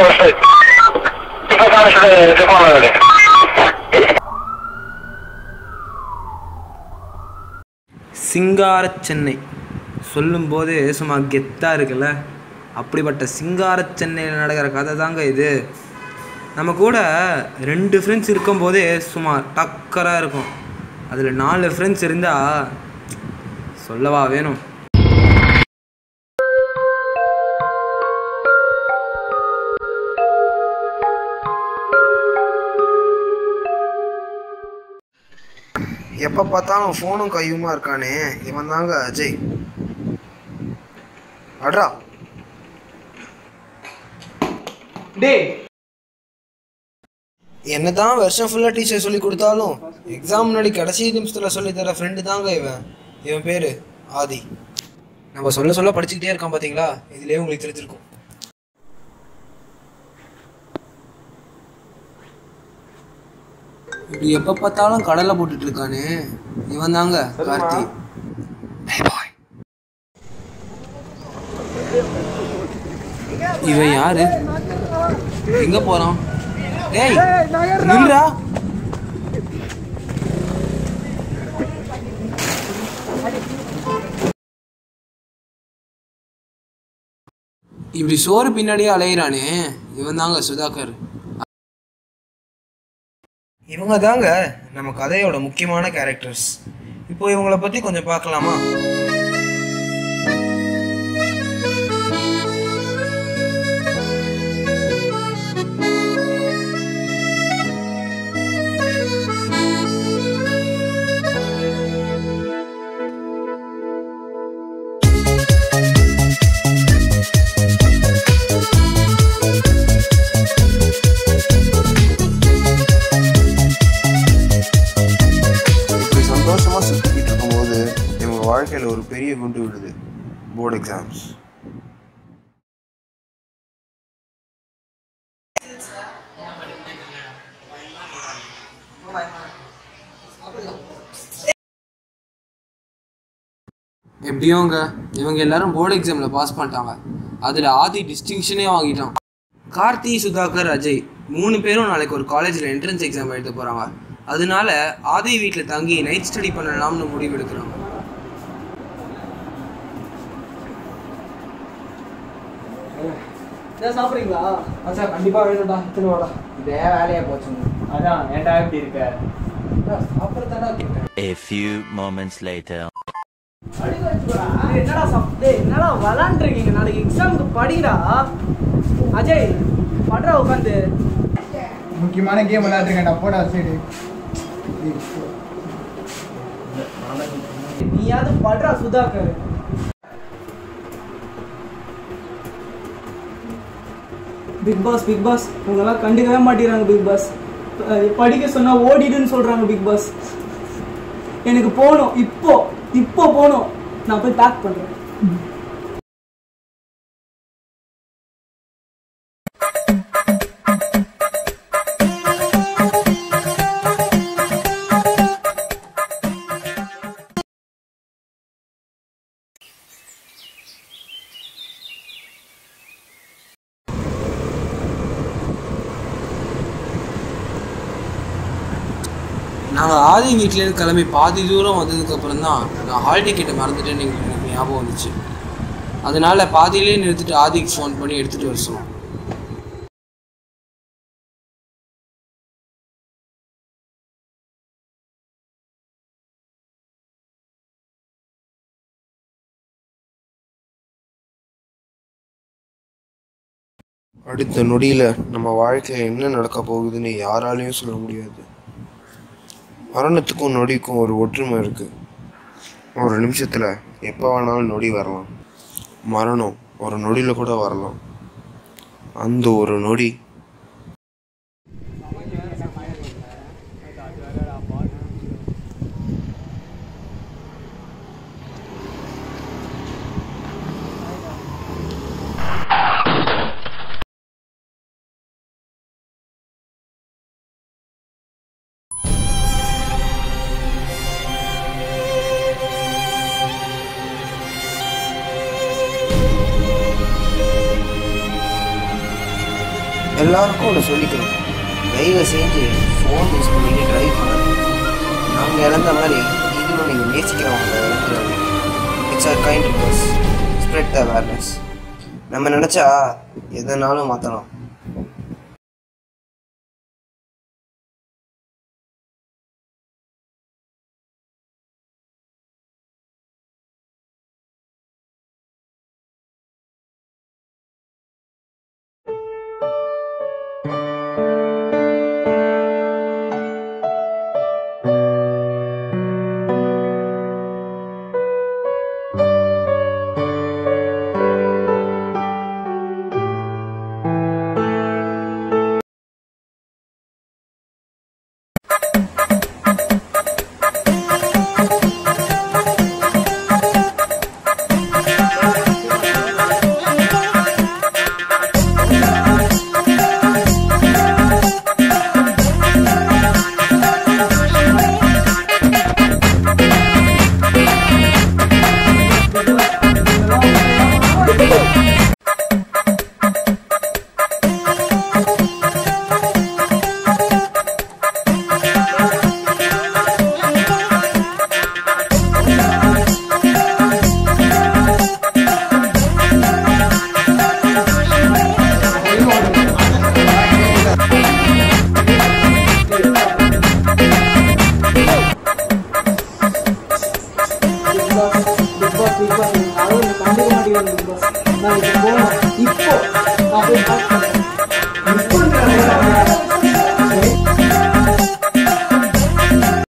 சிங்கார சென்னை சொல்லும்போதே சும்மா கெத்தாக இருக்குல்ல அப்படிப்பட்ட சிங்கார சென்னையில் நடக்கிற கதை தாங்க இது நம்ம கூட ரெண்டு ஃப்ரெண்ட்ஸ் இருக்கும்போதே சும்மா டக்கராக இருக்கும் அதில் நாலு ஃப்ரெண்ட்ஸ் இருந்தால் சொல்லவா வேணும் எப்போ பார்த்தாலும் ஃபோனும் கையுமா இருக்கானே இவன் தாங்க அஜய் அட்ரா டேய் என்னதான் வருஷம் ஃபுல்லாக டீச்சர் சொல்லி கொடுத்தாலும் எக்ஸாம் முன்னாடி கடைசி நிமிஷத்தில் சொல்லி தர ஃப்ரெண்டு தாங்க இவன் இவன் பேர் ஆதி நம்ம சொல்ல சொல்ல படிச்சுக்கிட்டே இருக்கான் பார்த்தீங்களா இதுலேயே உங்களுக்கு தெரிஞ்சிருக்கும் இப்படி எப்போ பார்த்தாலும் கடலை போட்டுட்டு இருக்கானே இவன் தாங்க கார்த்தி Hey boy. இவன் யாரு எங்க போறான் டேய் நில்றா இப்படி சோறு பின்னாடியே அலையிறானே இவன் தாங்க சுதாகர் இவங்க தாங்க நம்ம கதையோட முக்கியமான கேரக்டர்ஸ் இப்போ இவங்கள பத்தி கொஞ்சம் பார்க்கலாமா இப்படி சந்தோஷமா சுத்திக்கிட்டு இருக்கும்போது இவங்க வாழ்க்கையில ஒரு பெரிய குண்டு விழுது போர்டு எக்ஸாம்ஸ் எப்படியோங்க இவங்க எல்லாரும் போர்டு எக்ஸாமில் பாஸ் பண்ணிட்டாங்க அதில் ஆதி டிஸ்டிங்ஷனே வாங்கிட்டான் கார்த்தி சுதாகர் அஜய் மூணு பேரும் நாளைக்கு ஒரு காலேஜில் என்ட்ரன்ஸ் எக்ஸாம் எழுத போகிறாங்க அதனால ஆதி வீட்டில் தங்கி நைட் ஸ்டடி பண்ணலாம்னு முடிவு எடுக்கிறாங்க சாப்பிட்றீங்களா அச்சா கண்டிப்பாக வேணும்டா இத்தனை வாடா இதே வேலையா போச்சுங்க அதான் ஏன்டா இப்படி இருக்க சாப்பிட்றதாடா கேட்டேன் A few moments later. என்னடா சாப்பிட்டு என்னடா விளாண்டுருக்கீங்க நாளைக்கு எக்ஸாமுக்கு படிடா அஜய் படுறா உட்காந்து முக்கியமான கேம் விளையாடுறேன்டா போடா சைடு நீயாவது படுறா Sudhakar big boss big boss உங்கெல்லாம் கண்டுக்கவே மாட்டேங்கிறாங்க பிக் பாஸ் அஹ் படிக்க சொன்னா ஓடிடுன்னு சொல்றாங்க பிக் பாஸ் எனக்கு போகணும் இப்போ இப்போ போகணும் நான் போய் பேக் பண்றேன் நாங்கள் ஆதி வீட்டிலேருந்து கிளம்பி பாதி தூரம் வந்ததுக்கப்புறம் தான் நான் ஹால் டிக்கெட்டை மறந்துட்டேன்னு எனக்கு எனக்கு ஞாபகம் வந்துச்சு அதனால பாதியிலே நிறுத்திட்டு ஆதிக்கு ஃபோன் பண்ணி எடுத்துகிட்டு வர சொன்னோம் அடுத்த நொடியில் நம்ம வாழ்க்கையில் என்ன நடக்க போகுதுன்னு யாராலையும் சொல்ல முடியாது மரணத்துக்கும் நொடிக்கும் ஒரு ஒற்றுமை இருக்கு ஒரு நிமிஷத்தில் எப்போ வேணாலும் நொடி வரலாம் மரணம் ஒரு நொடியில் கூட வரலாம் அந்த ஒரு நொடி எல்லாருக்கும் ஒன்று சொல்லிக்கணும் தயவு செஞ்சு ஃபோன் யூஸ் பண்ணிட்டு ட்ரைவ் பண்ணணும் நாங்கள் இழந்த மாதிரி நீங்களும் நீங்கள் நேசிக்கிறவங்க இழந்துடாது it's our kind request spread the awareness நம்ம நினச்சா எதனாலும் மாற்றலாம் big boss big boss big boss யாரும் என்னை கண்டுக்க மாட்டேங்கிறாங்க பிக் பாஸ் நான் இப்போ போகணும் இப்போ நான் போய் பாஸ் பண்ணுறேன்